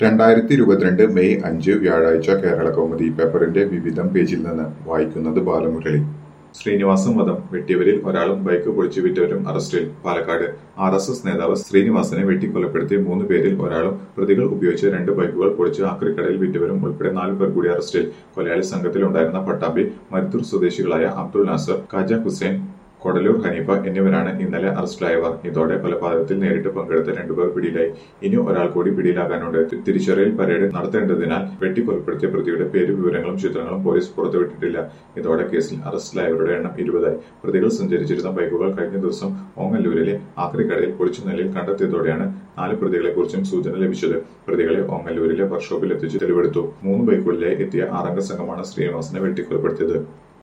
രണ്ടായിരത്തി ഇരുപത്തിരണ്ട് മെയ് അഞ്ച് വ്യാഴാഴ്ച കേരള കൗമുദി പേപ്പറിന്റെ വിവിധം പേജിൽ നിന്ന് വായിക്കുന്നത് ബാലമുരളി ശ്രീനിവാസൻ വധം വെട്ടിയവരിൽ ഒരാളും ബൈക്ക് പൊളിച്ചു വിറ്റവരും അറസ്റ്റിൽ പാലക്കാട് ആർ എസ് എസ് നേതാവ് ശ്രീനിവാസനെ വെട്ടിക്കൊലപ്പെടുത്തിയ മൂന്ന് പേരിൽ ഒരാളും പ്രതികൾ ഉപയോഗിച്ച് രണ്ട് ബൈക്കുകൾ പൊളിച്ച് ആക്രിക്കടയിൽ വിറ്റവരും ഉൾപ്പെടെ നാലു പേർ കൂടി അറസ്റ്റിൽ കൊലയാളി സംഘത്തിലുണ്ടായിരുന്ന പട്ടാമ്പി മരുത്തൂർ സ്വദേശികളായ അബ്ദുൾ നാസർ ഖാജ ഹുസൈൻ കൊടലൂർ ഹനീഫ എന്നിവരാണ് ഇന്നലെ അറസ്റ്റിലായവർ ഇതോടെ കൊലപാതകത്തിൽ നേരിട്ട് പങ്കെടുത്ത രണ്ടുപേർ പിടിയിലായി ഇനി ഒരാൾ കൂടി പിടിയിലാകാനുണ്ട് തി- തിരിച്ചറിയൽ പരേഡ് നടത്തേണ്ടതിനാൽ വെട്ടിക്കൊലപ്പെടുത്തിയ പ്രതിയുടെ പേര് വിവരങ്ങളും ചിത്രങ്ങളും പോലീസ് പുറത്തുവിട്ടിട്ടില്ല ഇതോടെ കേസിൽ അറസ്റ്റിലായവരുടെ എണ്ണം ഇരുപതായി പ്രതികൾ സഞ്ചരിച്ചിരുന്ന ബൈക്കുകൾ കഴിഞ്ഞ ദിവസം ഓങ്ങല്ലൂരിലെ ആക്രിക്കടയിൽ പൊളിച്ച നിലയിൽ കണ്ടെത്തിയതോടെയാണ് നാല് പ്രതികളെക്കുറിച്ചും സൂചന ലഭിച്ചത് പ്രതികളെ ഓങ്ങല്ലൂരിലെ വർക്ക്ഷോപ്പിൽ എത്തിച്ച് തെളിവെടുത്തു മൂന്ന് ബൈക്കുകളിലെ എത്തിയ ആറംഗ സംഘമാണ് ശ്രീനിവാസനെ വെട്ടിക്കൊലപ്പെടുത്തിയത്